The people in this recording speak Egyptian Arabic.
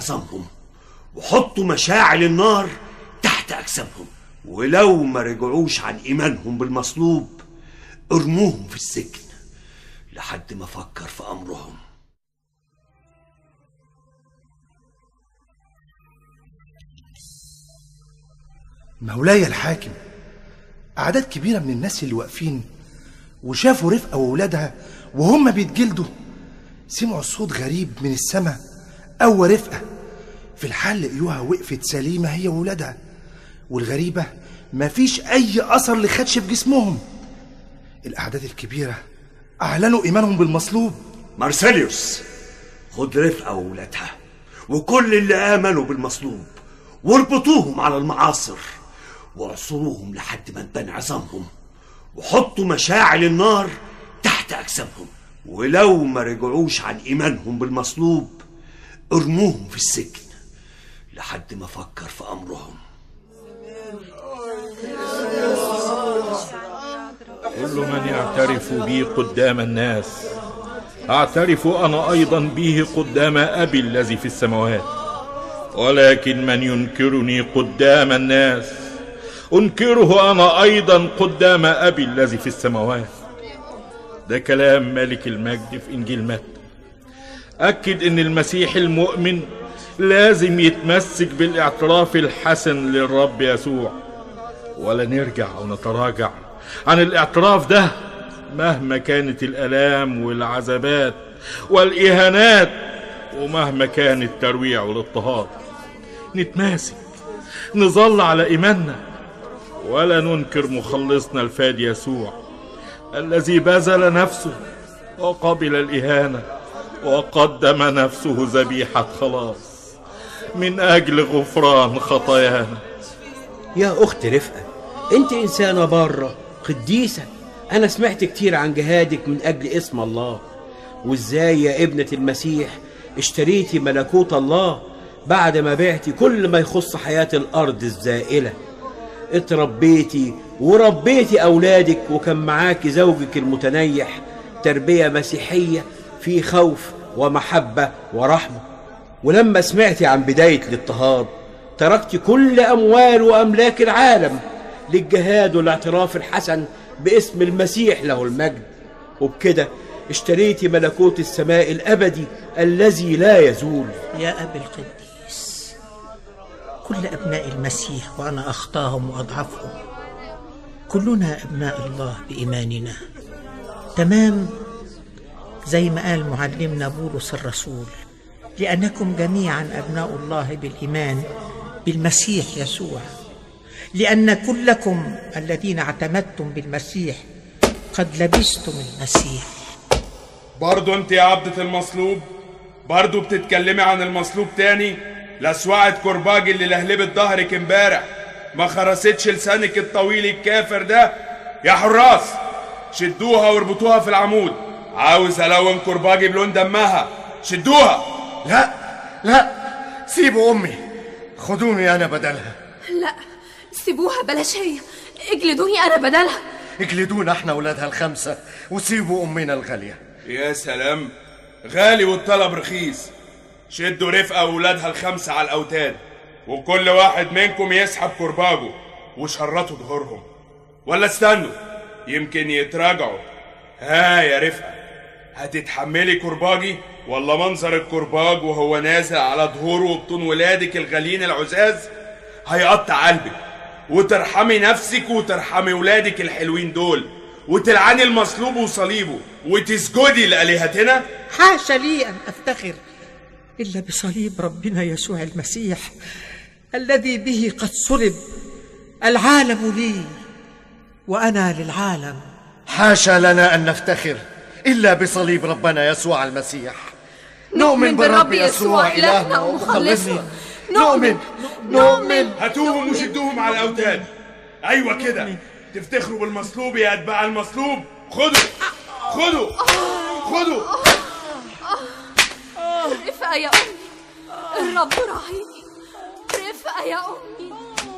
عظامهم وحطوا مشاعل النار تحت أجسامهم ولو ما رجعوش عن إيمانهم بالمصلوب ارموهم في السجن لحد ما فكر في أمرهم مولاي الحاكم أعداد كبيرة من الناس اللي واقفين وشافوا رفقة وولادها وهم بيتجلدوا سمعوا صوت غريب من السماء أو رفقة في الحال لقيوها وقفت سليمة هي وولادها والغريبة مفيش أي أثر لخدش في جسمهم الأعداد الكبيرة أعلنوا إيمانهم بالمصلوب مارسيليوس خد رفقة وولادها وكل اللي آمنوا بالمصلوب واربطوهم على المعاصر واعصروهم لحد ما تبان عظامهم وحطوا مشاعل النار تحت أجسامهم ولو ما رجعوش عن إيمانهم بالمصلوب ارموهم في السجن لحد ما فكر في أمرهم كل من يعترف بي قدام الناس اعترف انا ايضا به قدام ابي الذي في السماوات ولكن من ينكرني قدام الناس انكره انا ايضا قدام ابي الذي في السماوات ده كلام ملك المجد في انجيل متى اكد ان المسيح المؤمن لازم يتمسك بالاعتراف الحسن للرب يسوع ولا نرجع ونتراجع عن الاعتراف ده مهما كانت الالام والعذابات والاهانات ومهما كان الترويع والاضطهاد نتماسك نظل على ايماننا ولا ننكر مخلصنا الفادي يسوع الذي بذل نفسه وقبل الاهانه وقدم نفسه ذبيحه خلاص من اجل غفران خطايانا يا أخت رفقة أنت إنسانة بارة قديسة أنا سمعت كتير عن جهادك من أجل اسم الله وإزاي يا ابنة المسيح اشتريتي ملكوت الله بعد ما بعتي كل ما يخص حياة الأرض الزائلة اتربيتي وربيتي أولادك وكان معاكي زوجك المتنيح تربية مسيحية في خوف ومحبة ورحمة ولما سمعتي عن بداية الاضطهاد تركت كل أموال وأملاك العالم للجهاد والاعتراف الحسن باسم المسيح له المجد وبكده اشتريت ملكوت السماء الأبدي الذي لا يزول يا أبي القديس كل أبناء المسيح وأنا أخطاهم وأضعفهم كلنا أبناء الله بإيماننا تمام زي ما قال معلمنا بولس الرسول لأنكم جميعا أبناء الله بالإيمان بالمسيح يسوع لأن كلكم الذين اعتمدتم بالمسيح قد لبستم المسيح برضو انت يا عبدة المصلوب برضو بتتكلمي عن المصلوب تاني لسوعة كرباج اللي لهلبت ظهرك امبارح ما خرستش لسانك الطويل الكافر ده يا حراس شدوها واربطوها في العمود عاوز الون كرباجي بلون دمها شدوها لا لا سيبوا امي خدوني انا بدلها لا سيبوها بلاش هي اجلدوني انا بدلها اجلدونا احنا ولادها الخمسه وسيبوا امنا الغاليه يا سلام غالي والطلب رخيص شدوا رفقة وولادها الخمسة على الأوتاد وكل واحد منكم يسحب كرباجه وشرطوا ظهورهم ولا استنوا يمكن يتراجعوا ها يا رفقة هتتحملي كرباجي ولا منظر الكرباج وهو نازل على ظهوره وبطون ولادك الغاليين العزاز هيقطع قلبك وترحمي نفسك وترحمي ولادك الحلوين دول وتلعني المصلوب وصليبه وتسجدي لآلهتنا حاشا لي أن أفتخر إلا بصليب ربنا يسوع المسيح الذي به قد صلب العالم لي وأنا للعالم حاشا لنا ان نفتخر الا بصليب ربنا يسوع المسيح نؤمن بالرب يسوع الهنا ومخلصنا نؤمن نؤمن هاتوهم وشدوهم على الأوتاد أيوة كده تفتخروا بالمصلوب يا أتباع المصلوب خدوا خدوا خدوا رفقة يا أمي الرب راعيني رفقة يا أمي